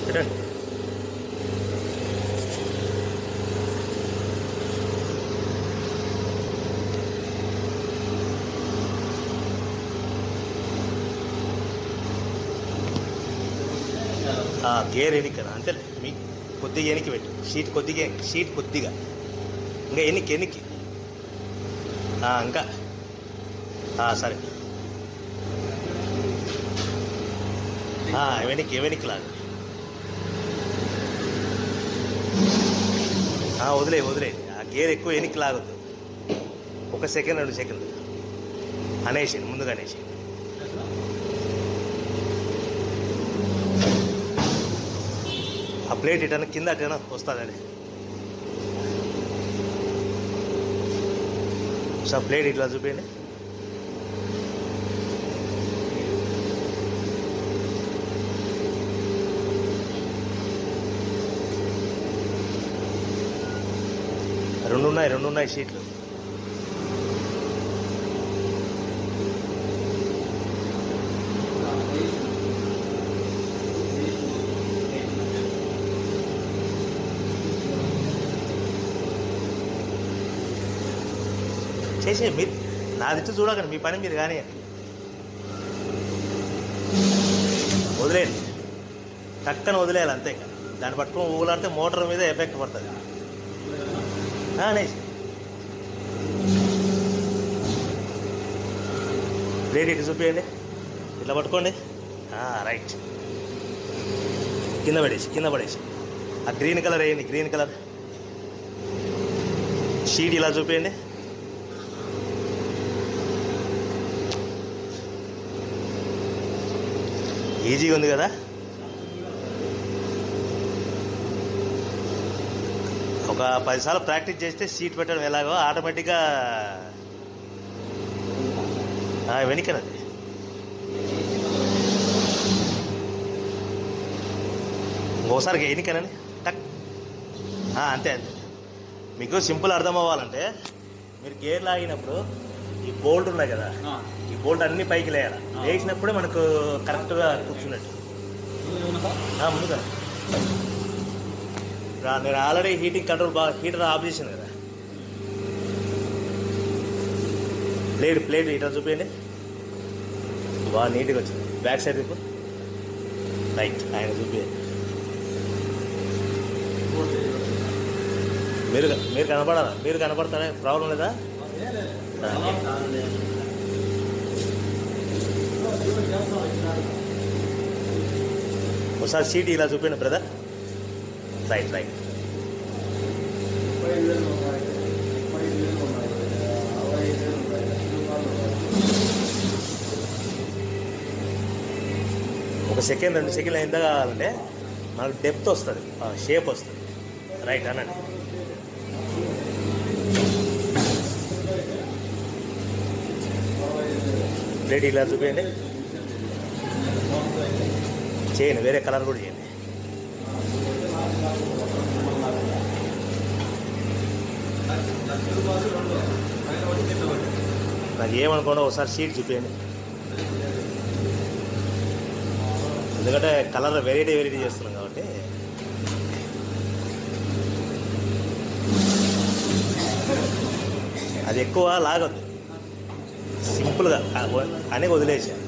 పెట్టండి ఆ, గేర్ ఎనికి కదా అంతే మీ కొద్దిగా ఎనికి పెట్టు షీట్ కొద్దిగా షీట్ కొద్దిగా ఇంకా ఎనికి ఎనికి ఆ, ఇంకా ఆ, సరే ఆ, వెనక్కి వెనక్కి లాగా ఆ, వదిలే వదిలే ఆ గేర్ ఎక్కువ వెనక్కి లాగొద్దు ఒక సెకండ్ రెండు సెకండ్ అనేసి ముందుగా అనేసి ఆ ప్లేట్ ఇటన్నా కింద అటైనా వస్తుందని సో ప్లేట్ ఇట్లా చూపించండి రెండు ఉన్నాయి రెండు ఉన్నాయి షీట్లు చేసే మీరు నాది ఇటు చూడకండి మీ పని మీరు కానీ వదిలేయండి టక్కన వదిలేయాలి అంతే ఇంకా దాన్ని పట్టుకొని ఊగులాడితే మోటార్ మీద ఎఫెక్ట్ పడుతుంది ఆ, అనేసి ప్లేట్ ఇటు చూపించండి ఇట్లా పట్టుకోండి ఆ, రైట్ కింద పడేసి కింద పడేసి ఆ గ్రీన్ కలర్ వేయండి గ్రీన్ కలర్ షీట్ ఇలా చూపించండి ఈజీగా ఉంది కదా ఒక పదిసార్లు ప్రాక్టీస్ చేస్తే సీట్ పెట్టడం ఎలాగో ఆటోమేటిక్గా వెనుకనది ఇంకోసారి ఎన్నికనని టక్ ఆ, అంతే అంతే మీకు సింపుల్ అర్థం అవ్వాలంటే మీరు గేర్ లాగినప్పుడు ఈ బోల్ట్ ఉన్నాయి కదా ఈ బోల్ట్ అన్ని పైకి లేయాలి లేచినప్పుడే మనకు కరెక్ట్గా కూర్చున్నట్టు ఆ, ముందుగా రా- నేను ఆల్రెడీ హీటింగ్ కంట్రోల్ బాగా హీటర్ ఆఫ్ చేసాను కదా ప్లేట్ ప్లేట్ హీటర్ చూపించండి బాగా నీట్గా వచ్చింది బ్యాక్ సైడ్ వైపు రైట్ ఆయన చూపించండి మీరు మీరు కనపడాలా మీరు కనపడతారా ప్రాబ్లం లేదా ఒకసారి సీట్ ఇలా చూపించండి బ్రదర్ రైట్ రైట్ ఒక సెకండ్ రెండు సెకండ్లు ఎంత కావాలంటే మనకు డెప్త్ వస్తుంది షేప్ వస్తుంది రైట్ అనండి ప్లేట్ ఇలా చూపించండి చేయండి వేరే కలర్ కూడా చేయండి నాకు ఏమనుకోండి ఒకసారి షీట్ చూపించండి ఎందుకంటే కలర్ వెరైటీ వెరైటీ చేస్తున్నాం కాబట్టి అది ఎక్కువ లాగొద్దు సింపుల్గా అని వదిలేసా